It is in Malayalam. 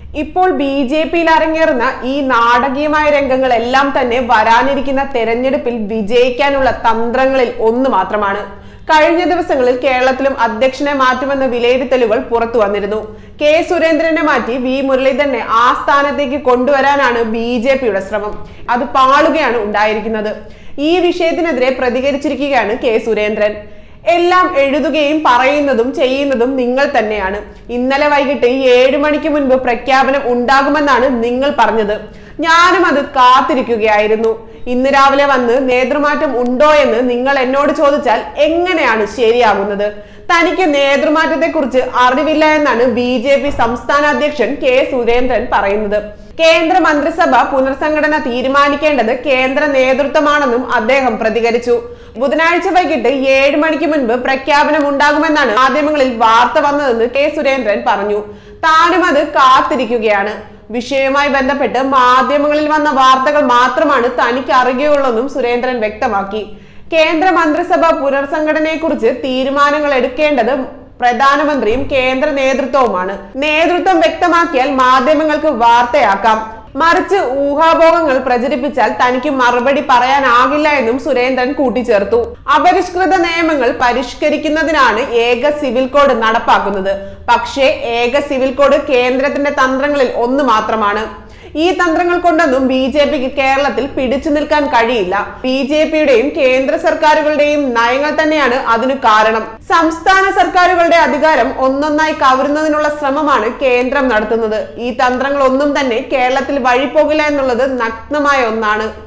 ഇപ്പോൾ ബി ജെ പിയിൽ അരങ്ങേറുന്ന ഈ നാടകീയമായ രംഗങ്ങളെല്ലാം തന്നെ വരാനിരിക്കുന്ന തെരഞ്ഞെടുപ്പിൽ വിജയിക്കാനുള്ള തന്ത്രങ്ങളിൽ ഒന്ന് മാത്രമാണ് കഴിഞ്ഞ ദിവസങ്ങളിൽ കേരളത്തിലും അധ്യക്ഷനെ മാറ്റുമെന്ന വിലയിരുത്തലുകൾ പുറത്തു വന്നിരുന്നു കെ സുരേന്ദ്രനെ മാറ്റി വി മുരളീധരനെ ആ സ്ഥാനത്തേക്ക് കൊണ്ടുവരാനാണ് ബി ജെ പിയുടെ ശ്രമം അത് പാളുകയാണ് ഉണ്ടായിരിക്കുന്നത് ഈ വിഷയത്തിനെതിരെ പ്രതികരിച്ചിരിക്കുകയാണ് കെ സുരേന്ദ്രൻ എല്ലാം എഴുതുകയും പറയുന്നതും ചെയ്യുന്നതും നിങ്ങൾ തന്നെയാണ് ഇന്നലെ വൈകിട്ട് ഏഴു മണിക്ക് മുൻപ് പ്രഖ്യാപനം ഉണ്ടാകുമെന്നാണ് നിങ്ങൾ പറഞ്ഞത് ഞാനും അത് കാത്തിരിക്കുകയായിരുന്നു ഇന്ന് രാവിലെ വന്ന് നേതൃമാറ്റം ഉണ്ടോ എന്ന് നിങ്ങൾ എന്നോട് ചോദിച്ചാൽ എങ്ങനെയാണ് ശരിയാകുന്നത് തനിക്ക് നേതൃമാറ്റത്തെ കുറിച്ച് അറിവില്ല എന്നാണ് ബി ജെ പി സംസ്ഥാന അധ്യക്ഷൻ കെ സുരേന്ദ്രൻ പറയുന്നത് കേന്ദ്ര മന്ത്രിസഭ പുനർസംഘടന തീരുമാനിക്കേണ്ടത് കേന്ദ്ര നേതൃത്വമാണെന്നും അദ്ദേഹം പ്രതികരിച്ചു ബുധനാഴ്ച വൈകിട്ട് ഏഴ് മണിക്ക് മുൻപ് പ്രഖ്യാപനം ഉണ്ടാകുമെന്നാണ് മാധ്യമങ്ങളിൽ വാർത്ത വന്നതെന്ന് കെ സുരേന്ദ്രൻ പറഞ്ഞു താനും അത് കാത്തിരിക്കുകയാണ് വിഷയവുമായി ബന്ധപ്പെട്ട് മാധ്യമങ്ങളിൽ വന്ന വാർത്തകൾ മാത്രമാണ് തനിക്ക് അറിയുകയുള്ളെന്നും സുരേന്ദ്രൻ വ്യക്തമാക്കി കേന്ദ്ര മന്ത്രിസഭ പുനർസംഘടനയെക്കുറിച്ച് തീരുമാനങ്ങൾ എടുക്കേണ്ടത് പ്രധാനമന്ത്രിയും കേന്ദ്ര നേതൃത്വവുമാണ് നേതൃത്വം വ്യക്തമാക്കിയാൽ മാധ്യമങ്ങൾക്ക് വാർത്തയാക്കാം മറിച്ച് ഊഹാഭോഗങ്ങൾ പ്രചരിപ്പിച്ചാൽ തനിക്ക് മറുപടി പറയാനാകില്ല എന്നും സുരേന്ദ്രൻ കൂട്ടിച്ചേർത്തു അപരിഷ്കൃത നിയമങ്ങൾ പരിഷ്കരിക്കുന്നതിനാണ് ഏക സിവിൽ കോഡ് നടപ്പാക്കുന്നത് പക്ഷേ ഏക സിവിൽ കോഡ് കേന്ദ്രത്തിന്റെ തന്ത്രങ്ങളിൽ ഒന്ന് മാത്രമാണ് ഈ തന്ത്രങ്ങൾ കൊണ്ടൊന്നും ബി ജെ പിക്ക് കേരളത്തിൽ പിടിച്ചു നിൽക്കാൻ കഴിയില്ല ബി ജെ പിയുടെയും കേന്ദ്ര സർക്കാരുകളുടെയും നയങ്ങൾ തന്നെയാണ് അതിനു കാരണം സംസ്ഥാന സർക്കാരുകളുടെ അധികാരം ഒന്നൊന്നായി കവരുന്നതിനുള്ള ശ്രമമാണ് കേന്ദ്രം നടത്തുന്നത് ഈ തന്ത്രങ്ങൾ ഒന്നും തന്നെ കേരളത്തിൽ വഴിപോകില്ല എന്നുള്ളത് നഗ്നമായ ഒന്നാണ്